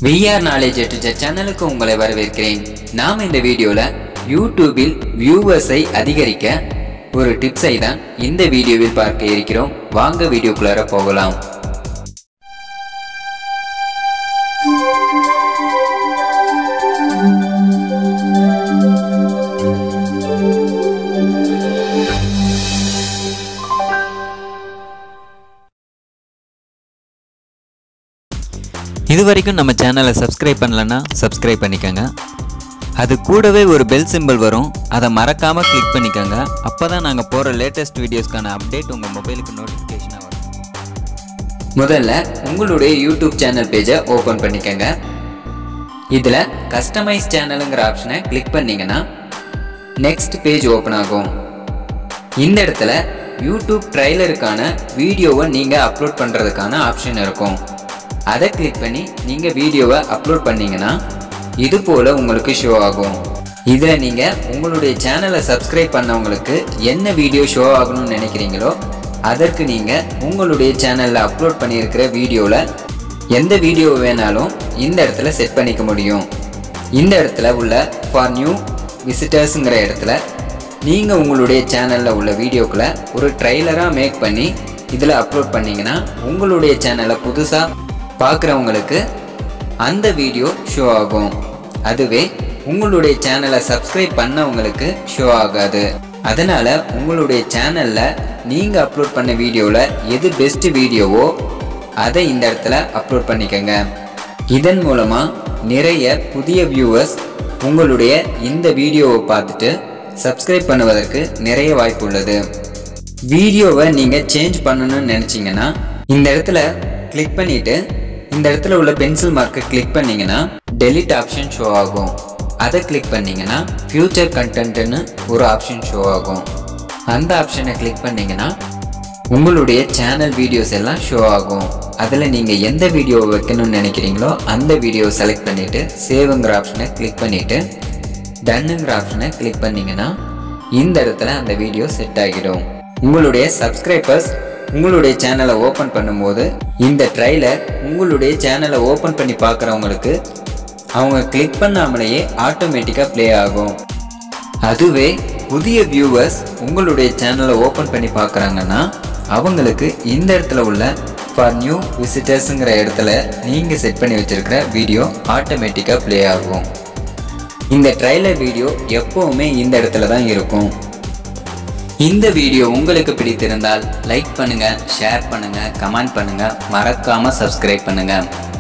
VR knowledge எட்டுச்ச சேனலுக்கு உங்களை வரவேற்கிறேன் நாம் இந்த வீடியோவில் யூடியூபில் வியூவர்ஸை அதிகரிக்க ஒரு டிப்ஸை தான் இந்த வீடியோவில் பார்க்க இருக்கிறோம் வாங்க வீடியோக்குள்ளார போகலாம் இது வரைக்கும் நம்ம சேனலை சப்ஸ்கிரைப் பண்ணலன்னா சப்ஸ்கிரைப் பண்ணிக்கோங்க அது கூடவே ஒரு பெல் சிம்பிள் வரும் அதை மறக்காமல் கிளிக் பண்ணிக்கோங்க அப்போ தான் நாங்கள் போகிற லேட்டஸ்ட் வீடியோஸ்க்கான அப்டேட் உங்கள் மொபைலுக்கு நோட்டிஃபிகேஷனாக வரும் முதல்ல உங்களுடைய யூடியூப் சேனல் பேஜை ஓப்பன் பண்ணிக்கங்க இதில் கஸ்டமைஸ் சேனலுங்கிற ஆப்ஷனை கிளிக் பண்ணீங்கன்னா நெக்ஸ்ட் பேஜ் ஓப்பன் ஆகும் இந்த இடத்துல யூடியூப் ட்ரைலருக்கான வீடியோவை நீங்கள் அப்லோட் பண்ணுறதுக்கான ஆப்ஷன் இருக்கும் அதை கிளிக் பண்ணி நீங்கள் வீடியோவை அப்லோட் பண்ணீங்கன்னா இது போல் உங்களுக்கு ஷோ ஆகும் இதில் நீங்கள் உங்களுடைய சேனலை சப்ஸ்கிரைப் பண்ணவங்களுக்கு என்ன வீடியோ ஷோ ஆகணும்னு நினைக்கிறீங்களோ அதற்கு நீங்கள் உங்களுடைய சேனலில் அப்லோட் பண்ணியிருக்கிற வீடியோவில் எந்த வீடியோ வேணாலும் இந்த இடத்துல செட் பண்ணிக்க முடியும் இந்த இடத்துல உள்ள ஃபார் நியூ விசிட்டர்ஸுங்கிற இடத்துல நீங்கள் உங்களுடைய சேனலில் உள்ள வீடியோக்களை ஒரு ட்ரைலராக மேக் பண்ணி இதில் அப்லோட் பண்ணிங்கன்னா உங்களுடைய சேனலை புதுசாக பார்க்குறவங்களுக்கு அந்த வீடியோ ஷோ ஆகும் அதுவே உங்களுடைய சேனலை சப்ஸ்கிரைப் பண்ணவங்களுக்கு ஷோ ஆகாது அதனால் உங்களுடைய சேனலில் நீங்கள் அப்லோட் பண்ண வீடியோவில் எது பெஸ்ட் வீடியோவோ அதை இந்த இடத்துல அப்லோட் பண்ணிக்கோங்க இதன் மூலமாக நிறைய புதிய வியூவர்ஸ் உங்களுடைய இந்த வீடியோவை பார்த்துட்டு சப்ஸ்கிரைப் பண்ணுவதற்கு நிறைய வாய்ப்பு உள்ளது வீடியோவை நீங்கள் சேஞ்ச் பண்ணணும்னு நினச்சிங்கன்னா இந்த இடத்துல கிளிக் பண்ணிவிட்டு இந்த இடத்துல உள்ள பென்சில் மார்க்கை கிளிக் பண்ணிங்கன்னா டெலிட் ஆப்ஷன் ஷோ ஆகும் அதை கிளிக் பண்ணிங்கன்னா ஃபியூச்சர் கண்டென்ட்னு ஒரு ஆப்ஷன் ஷோ ஆகும் அந்த ஆப்ஷனை கிளிக் பண்ணிங்கன்னா உங்களுடைய சேனல் வீடியோஸ் எல்லாம் ஷோ ஆகும் அதில் நீங்கள் எந்த வீடியோ வைக்கணும்னு நினைக்கிறீங்களோ அந்த வீடியோவை செலக்ட் பண்ணிவிட்டு சேவுங்கிற ஆப்ஷனை கிளிக் பண்ணிவிட்டு டன்னுங்கிற ஆப்ஷனை கிளிக் பண்ணிங்கன்னா இந்த இடத்துல அந்த வீடியோ செட் ஆகிடும் உங்களுடைய சப்ஸ்கிரைபர்ஸ் உங்களுடைய சேனலை ஓப்பன் பண்ணும்போது இந்த ட்ரைலர் உங்களுடைய சேனலை ஓப்பன் பண்ணி பார்க்குறவங்களுக்கு அவங்க கிளிக் பண்ணாமலேயே ஆட்டோமேட்டிக்காக ப்ளே ஆகும் அதுவே புதிய வியூவர்ஸ் உங்களுடைய சேனலை ஓப்பன் பண்ணி பார்க்குறாங்கன்னா அவங்களுக்கு இந்த இடத்துல உள்ள ஃபார் நியூ விசிட்டர்ஸுங்கிற இடத்துல நீங்கள் செட் பண்ணி வச்சுருக்கிற வீடியோ ஆட்டோமேட்டிக்காக ப்ளே ஆகும் இந்த ட்ரைலர் வீடியோ எப்போவுமே இந்த இடத்துல தான் இருக்கும் இந்த வீடியோ உங்களுக்கு பிடித்திருந்தால் லைக் பண்ணுங்கள் ஷேர் பண்ணுங்கள் கமெண்ட் பண்ணுங்கள் மறக்காமல் சப்ஸ்கிரைப் பண்ணுங்கள்